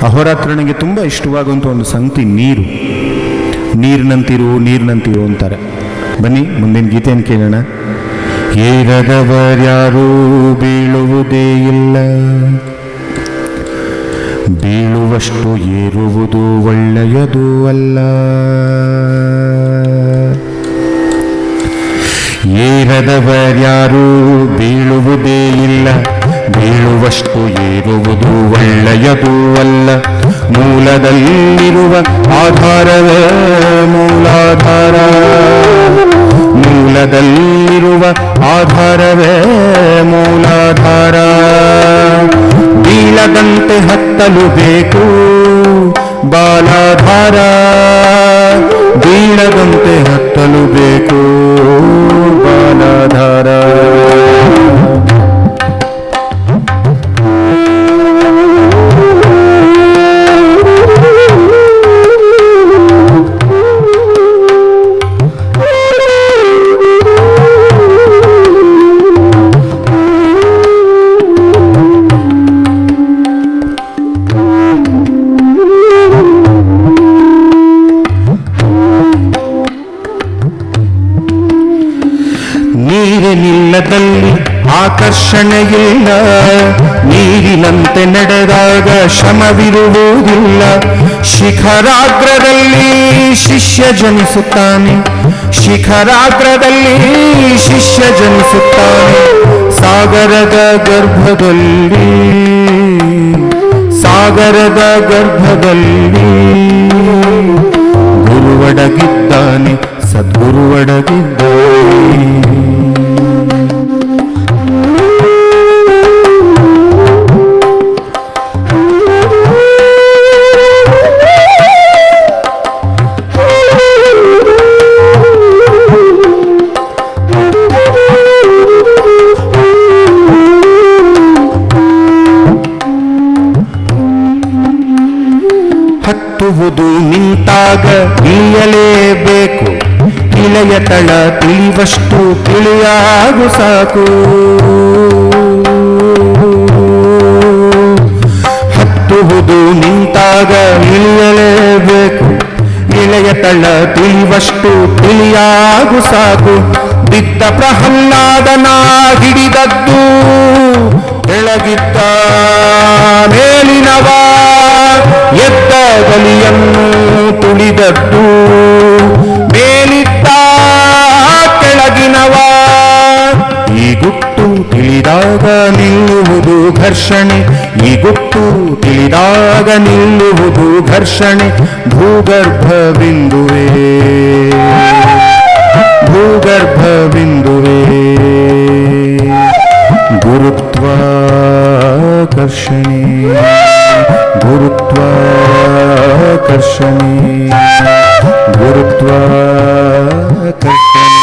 ಅಹೋರಾತ್ರ ನನಗೆ ತುಂಬ ಇಷ್ಟವಾಗುವಂಥ ಒಂದು ಸಂಗತಿ ನೀರು ನೀರಿನಂತಿರು ನೀರಿನಂತಿರು ಅಂತಾರೆ ಬನ್ನಿ ಮುಂದಿನ ಗೀತೆಯನ್ನು ಕೇಳೋಣ ಏರದವರ್ಯಾರೂ ಬೀಳುವುದೇ ಇಲ್ಲ ಬೀಳುವಷ್ಟು ಏರುವುದು ಒಳ್ಳೆಯದು ಅಲ್ಲ ಏರದವರ್ಯಾರೂ ಬೀಳುವುದೇ ಇಲ್ಲ ಬೀಳುವಷ್ಟು ಏರುವುದು ಒಳ್ಳೆಯದು ಅಲ್ಲ ಮೂಲದಲ್ಲಿರುವ ಆಧಾರವೇ ಮೂಲಾಧಾರ ಮೂಲದಲ್ಲಿರುವ ಆಧಾರವೇ ಮೂಲಾಧಾರ ಬೀಳದಂತೆ ಹತ್ತಲು ಬೇಕು ಬಾಲಾಧಾರ ಬೀಳದಂತೆ ಹತ್ತಲು ಬೇಕು ಬಾಲಾಧಾರ ನೀರಿನಿಲ್ಲದಲ್ಲಿ ಆಕರ್ಷಣೆಯಿಲ್ಲ ನೀರಿನಂತೆ ನಡೆದಾಗ ಶ್ರಮವಿರುವುದಿಲ್ಲ ಶಿಖರಾಗ್ರದಲ್ಲಿ ಶಿಷ್ಯ ಜನಿಸುತ್ತಾನೆ ಶಿಖರಾಗ್ರದಲ್ಲಿ ಶಿಷ್ಯ ಜನಿಸುತ್ತಾನೆ ಸಾಗರದ ಗರ್ಭದಲ್ಲಿ ಸಾಗರದ ಗರ್ಭದಲ್ಲಿ ಗುರುವಡಗಿದ್ದಾನೆ ಸದ್ಗುರುವಡಗಿದ್ದಾನೆ ಹತ್ತುವುದು ನಿಂತಾಗ ಇಳಿಯಲೇಬೇಕು ಇಳೆಯ ತಳ ತಿಳಿವಷ್ಟು ತಿಳಿಯಾಗು ಸಾಕು ಹತ್ತುವುದು ನಿಂತಾಗ ಇಳಿಯಲೇಬೇಕು ಇಳೆಯ ತಳ ತಿಳಿವಷ್ಟು ತಿಳಿಯಾಗು ಸಾಕು ಬಿದ್ದ ಪ್ರಹ್ಲಾದನ ಹಿಡಿದದ್ದು ಬೆಳಗಿದ್ದ ಮೇಲಿನವ ಎದ್ದ ಗಲಿಯನ್ನು ತುಳಿದದ್ದು ಮೇಲಿದ್ದ ಕೆಳಗಿನವ ಈ ಗುಟ್ಟು ತಿಳಿದಾಗ ನಿಲ್ಲುವುದು ಘರ್ಷಣೆ ಈ ಗುಟ್ಟು ತಿಳಿದಾಗ ನಿಲ್ಲುವುದು ಘರ್ಷಣೆ ಭೂಗರ್ಭ ಬಿಂದುವೇ ಭೂಗರ್ಭ ಬಿಂದುವೇ ಗುರುತ್ವಾಕರ್ಷಣೆ ಗುರುತ್ವಾಕರ್ಷಣೆ ಗುರುತ್ವಾಕರ್ಷಣೆ